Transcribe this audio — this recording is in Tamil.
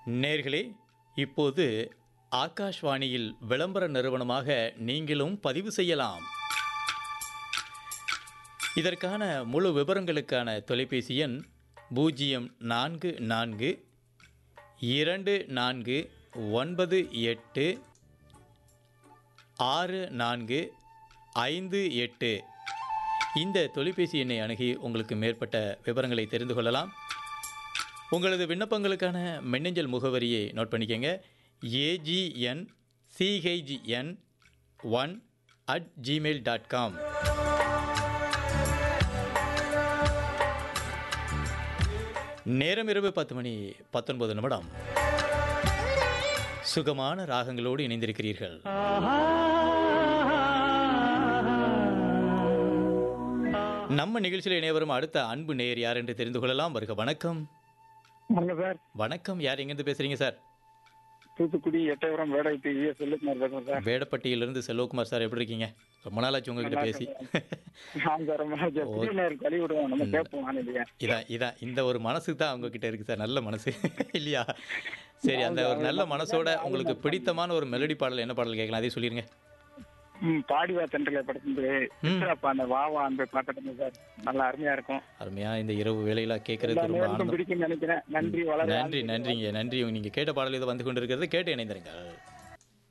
நேர்களே இப்போது ஆகாஷ்வாணியில் விளம்பர நிறுவனமாக நீங்களும் பதிவு செய்யலாம் இதற்கான முழு விவரங்களுக்கான தொலைபேசி எண் பூஜ்ஜியம் நான்கு நான்கு இரண்டு நான்கு ஒன்பது எட்டு ஆறு நான்கு ஐந்து எட்டு இந்த தொலைபேசி எண்ணை அணுகி உங்களுக்கு மேற்பட்ட விவரங்களை தெரிந்து கொள்ளலாம் உங்களது விண்ணப்பங்களுக்கான மின்னஞ்சல் முகவரியை நோட் பண்ணிக்கங்க AGN CHN one at Gmail dot com நேரம் இரவு பத்து மணி பத்தொன்பது நிமிடம் சுகமான ராகங்களோடு இணைந்திருக்கிறீர்கள் நம்ம நிகழ்ச்சியில் இணையவரும் அடுத்த அன்பு நேயர் யார் என்று தெரிந்து கொள்ளலாம் வருக வணக்கம் வணக்கம் சார் வணக்கம் யார் எங்கேருந்து பேசுறீங்க சார் தூத்துக்குடி எட்டயபுரம் வேடாய்த்து இ எஸ் செல்லுக்குமார் பேசுறேன் சார் வேடப்பட்டியிலிருந்து செல்வகுமார் சார் எப்படி இருக்கீங்க ரொம்ப நாளாச்சு உங்ககிட்ட பேசி நான் சார் ரொம்ப நாளைக்கு புதிய நேருக்கு கழி விடுவோம் நம்ம கேட்போம் வானிலையை இதான் இதான் இந்த ஒரு மனசு தான் உங்ககிட்ட இருக்கு சார் நல்ல மனசு இல்லையா சரி அந்த ஒரு நல்ல மனசோட உங்களுக்கு பிடித்தமான ஒரு மெலடி பாடல் என்ன பாடல் கேட்கலாம் அதே சொல்லிருங்க ம் பாடிவா தென்றலை படுத்துட்டு சித்ராப்பா அந்த வாவா அந்த பாட்டு சார் நல்லா அருமையா இருக்கும் அருமையா இந்த இரவு வேலையில எல்லா கேட்கறதுக்கு ரொம்ப நேரத்தும் ஆனந்தம் பிடிக்கும்னு நினைக்கிறேன் நன்றி வளர நன்றி நன்றிங்க நன்றி நீங்க கேட்ட பாடல் இது வந்து கொண்டிருக்கிறது கேட்டு இணைந்திருங்கள்